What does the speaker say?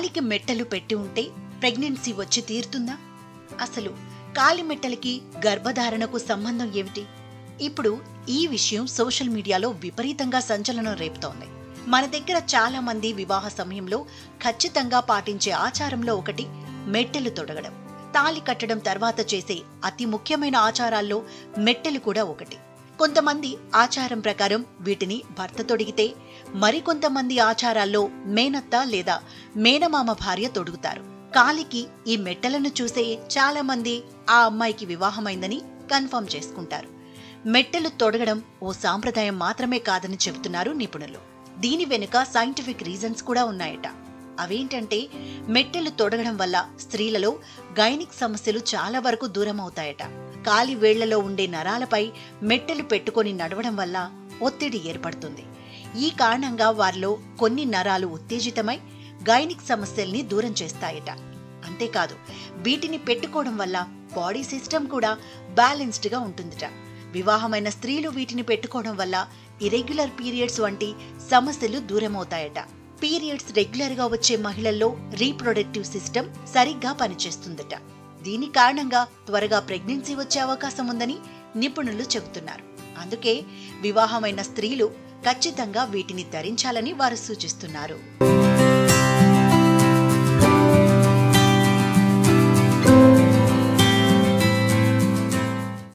కాలికి మెట్టలు పెట్టి ఉంటే ప్రెగ్నెన్సీ వచ్చి తీరుతుందా అసలు కాలి మెట్టలకి గర్భధారణకు సంబంధం ఏమిటి ఇప్పుడు ఈ విషయం సోషల్ మీడియాలో విపరీతంగా సంచలనం రేపుతోంది మన దగ్గర చాలా మంది వివాహ సమయంలో ఖచ్చితంగా పాటించే ఆచారంలో ఒకటి మెట్టెలు తొడగడం తాలి కట్టడం తర్వాత చేసే అతి ముఖ్యమైన ఆచారాల్లో మెట్టెలు కూడా ఒకటి కొంతమంది ఆచారం ప్రకారం వీటిని భర్త తొడిగితే మరికొంతమంది ఆచారాల్లో మేనత్త లేదా మేనమామ భార్య తొడుగుతారు కాలికి ఈ మెట్టలను చూసే చాలా మంది ఆ అమ్మాయికి వివాహమైందని కన్ఫర్మ్ చేసుకుంటారు మెట్టెలు తొడగడం ఓ సాంప్రదాయం మాత్రమే కాదని చెబుతున్నారు నిపుణులు దీని వెనుక సైంటిఫిక్ రీజన్స్ కూడా ఉన్నాయట అవేంటంటే మెట్టెలు తొడగడం వల్ల స్త్రీలలో గైనిక్ సమస్యలు చాలా వరకు దూరం అవుతాయట కాలి వేళ్లలో ఉండే నరాలపై మెట్టెలు పెట్టుకొని నడవడం వల్ల ఒత్తిడి ఏర్పడుతుంది ఈ కారణంగా వారిలో కొన్ని నరాలు ఉత్తేజితమై గైనిక్ సమస్యల్ని దూరం చేస్తాయట అంతేకాదు వీటిని పెట్టుకోవడం వల్ల బాడీ సిస్టమ్ కూడా బ్యాలెన్స్డ్ గా ఉంటుందిట వివాహమైన స్త్రీలు వీటిని పెట్టుకోవడం వల్ల ఇరెగ్యులర్ పీరియడ్స్ వంటి సమస్యలు దూరమవుతాయట పీరియడ్స్ రెగ్యులర్ గా వచ్చే మహిళల్లో రీప్రొడక్టివ్ సిస్టమ్ సరిగ్గా పనిచేస్తుందట దీని కారణంగా త్వరగా ప్రెగ్నెన్సీ వచ్చే అవకాశం ఉందని నిపుణులు చెబుతున్నారు అందుకే వివాహమైన స్త్రీలు ఖచ్చితంగా వీటిని ధరించాలని వారు సూచిస్తున్నారు